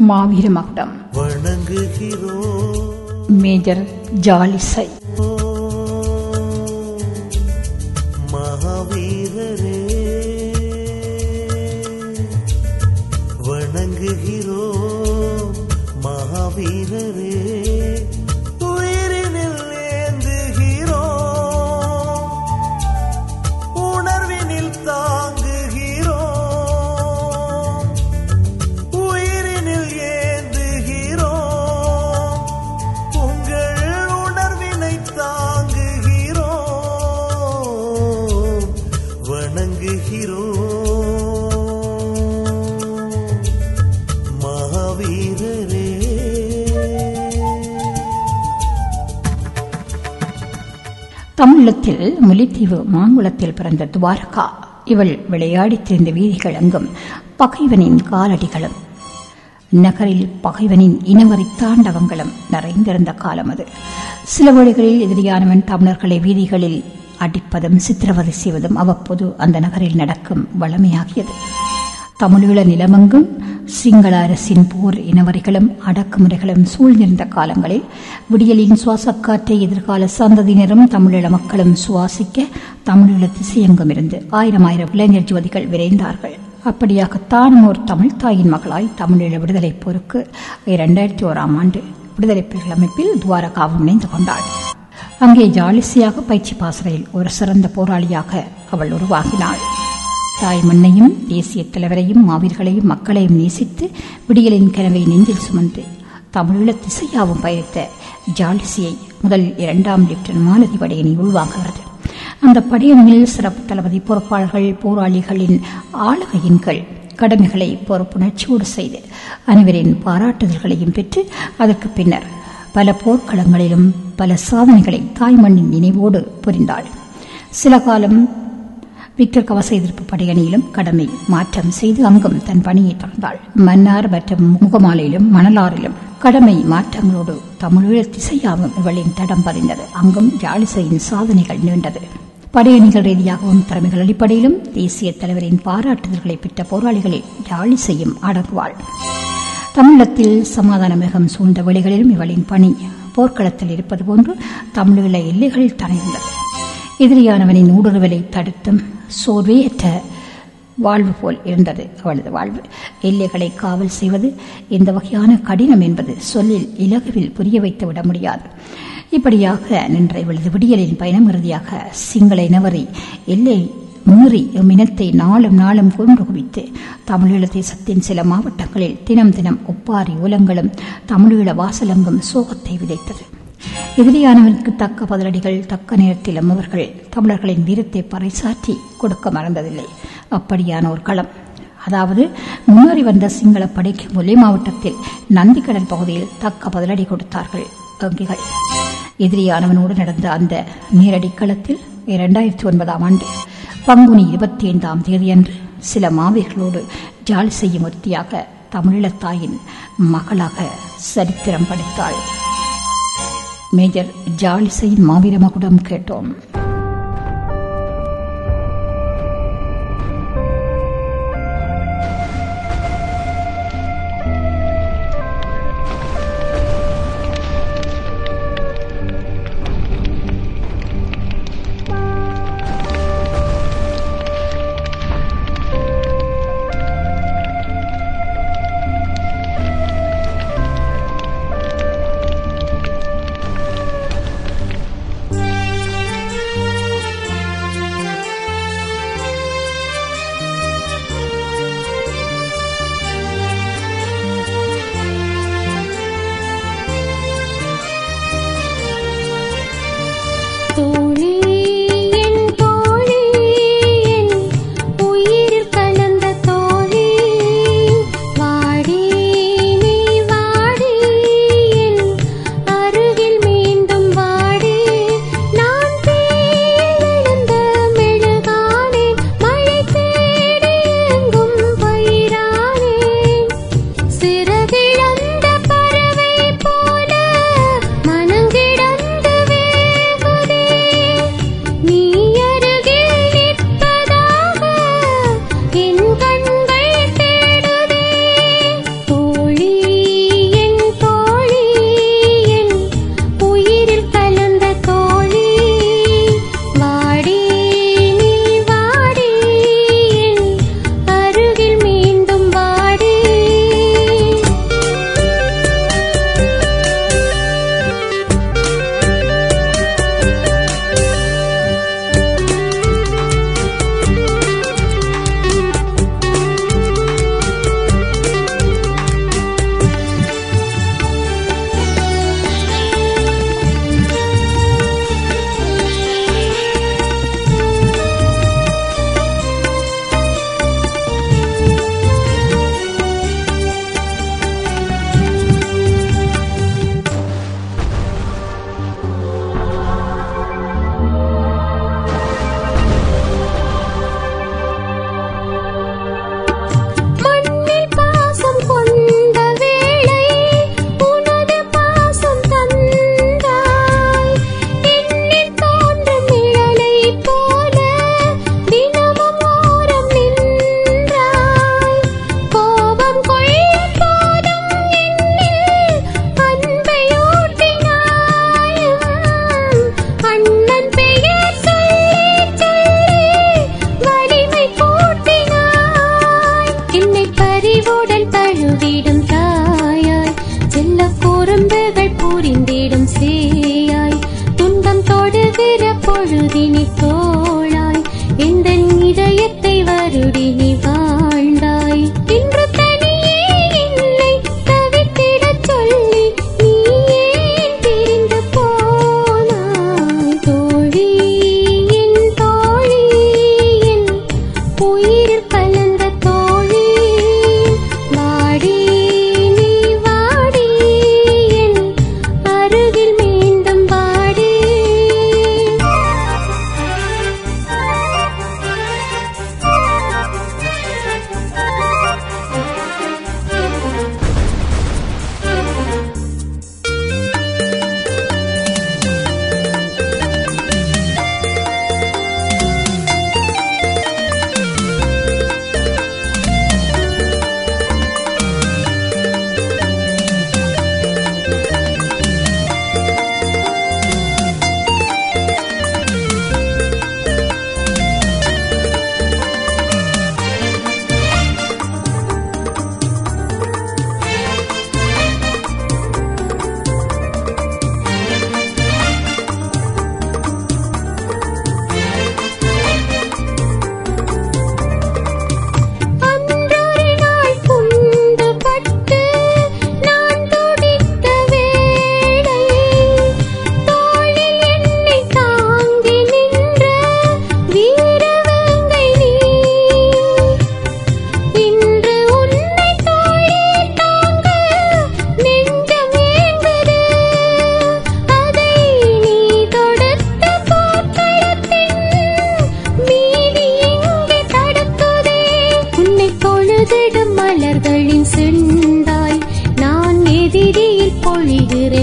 மாவீர மகுடம் வணங்குகிறோம் மேஜர் ஜாலிசை மகாவீரரே வணங்குகிறோம் மகாவீரரே உயிரினில் ஏந்துகிறோம் உணர்வினில் தாங்குகிறோம் உயிரினில் ஏந்துகிறோம் உங்கள் உணர்வினை தாங்குகிறோம் வணங்குகிறோம் மகாவீரரே தமிழத்தில் முல்லைத்தீவு மாங்குளத்தில் பிறந்த துவாரகா இவள் விளையாடித் திரிந்த வீதிகள் எங்கும் பகைவனின் காலடிகளும் நகரில் பகைவனின் இனவரி தாண்டவங்களும் நிறைந்திருந்த காலம் அது சில வேளைகளில் எதிரியானவன் தமிழர்களை வீதிகளில் அடிப்பதும் சித்திரவதை செய்வதும் அவ்வப்போது அந்த நகரில் நடக்கும் வளமையாகியது தமிழீழ நிலமெங்கும் சிங்கள அரசின் போர் இனவரிகளும் அடக்குமுறைகளும் சூழ்ந்திருந்த காலங்களில் விடியலின் சுவாசக்காற்றை எதிர்கால சந்ததியினரும் தமிழீழ மக்களும் சுவாசிக்க தமிழீழ திசையெங்கும் இருந்து ஆயிரம் ஆயிரம் இளைஞர் ஜோதிகள் விரைந்தார்கள் அப்படியாக தானும் ஒரு தமிழ் தாயின் மகளாய் தமிழீழ விடுதலை போருக்கு இரண்டாயிரத்தி ஓராம் ஆண்டு விடுதலை புலிகள் அமைப்பில் துவாரகாவும் இணைந்து கொண்டாள் அங்கே ஜாலிசியாக பயிற்சி பாசறையில் ஒரு சிறந்த போராளியாக அவள் உருவாகினாள் தாய் மண்ணையும் தேசிய தலைவரையும் மாவீர்களையும் மக்களையும் நேசித்து விடியலின் கனவை நெஞ்சில் சுமந்து தமிழீழ திசையாவும் பயணித்த ஜாலிசியை முதல் இரண்டாம் லெப்டினன்ட் மாலதி படையணி உள்வாங்குகிறது அந்த படையணியில் சிறப்பு தளபதி பொறுப்பாளர்கள் போராளிகளின் ஆளுகையின் கீழ் கடமைகளை பொறுப்புணர்ச்சியோடு செய்து அனைவரின் பாராட்டுதல்களையும் பெற்று அதற்கு பின்னர் பல போர்க்களங்களிலும் பல சாதனைகளை தாய் மண்ணின் நினைவோடு புரிந்தாள் சில காலம் விக்டர் கவச எதிர்ப்பு படையணியிலும் கடமை மாற்றம் செய்து அங்கும் தன் பணியை தொடர்ந்தாள் மன்னார் மற்றும் முகமாலையிலும் மணலாறிலும் கடமை மாற்றங்களோடு தமிழீழ திசையாவும் இவளின் தடம் பதிந்தது அங்கும் ஜாலிசையின் சாதனைகள் நீண்டது படையணிகள் ரீதியாகவும் திறமைகள் அடிப்படையிலும் தேசிய தலைவரின் பாராட்டுதல்களை பெற்ற போராளிகளில் ஜாலிசையும் அடங்குவாள் தமிழகத்தில் சமாதான மிகம் சூழ்ந்த வழிகளிலும் இவளின் பணி போர்க்களத்தில் இருப்பது போன்று தமிழீழ எல்லைகளில் தனைந்தது எதிரியானவனின் ஊடுருவலை தடுத்தும் சோர்வையற்ற வாழ்வு போல் இருந்தது அவளது வாழ்வு எல்லைகளை காவல் செய்வது எந்த வகையான கடினம் என்பது சொல்லில் இலகுவில் புரிய வைத்து விட முடியாது இப்படியாக நின்ற இவளது விடியலின் பயணம் இறுதியாக சிங்கள இனவரை எல்லை மீறி இனத்தை நாளும் நாளும் கொன்று குவித்து தமிழீழ தேசத்தின் சில மாவட்டங்களில் தினம் தினம் ஒப்பாரி உலங்களும் தமிழீழ வாசலங்கும் சோகத்தை விதைத்தது எதிரியானவனுக்கு தக்க பதிலடிகள் தக்க நேரத்திலும் அவர்கள் தமிழர்களின் வீரத்தை பறைசாற்றி கொடுக்க மறந்ததில்லை அப்படியான ஒரு களம் அதாவது முன்னேறி வந்த சிங்கள படைக்கு முல்லை மாவட்டத்தில் நந்திக்கடல் பகுதியில் தக்க பதிலடி கொடுத்தார்கள் வங்கிகள் எதிரியானவனோடு நடந்த அந்த நேரடி களத்தில் இரண்டாயிரத்தி ஒன்பதாம் ஆண்டு பங்குனி இருபத்தி ஐந்தாம் தேதியன்று சில மாவீர்களோடு ஜாலி செய்யும் ஒருத்தியாக தமிழீழத்தாயின் மகளாக சரித்திரம் படைத்தாள் மேஜர் ஜாலிசையின் மாவீர மகுடம் கேட்டோம்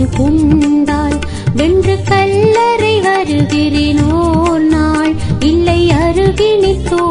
கொண்டால் வென்று கல்லறை வருகிறேன் ஓர் நாள் இல்லை அருகினில்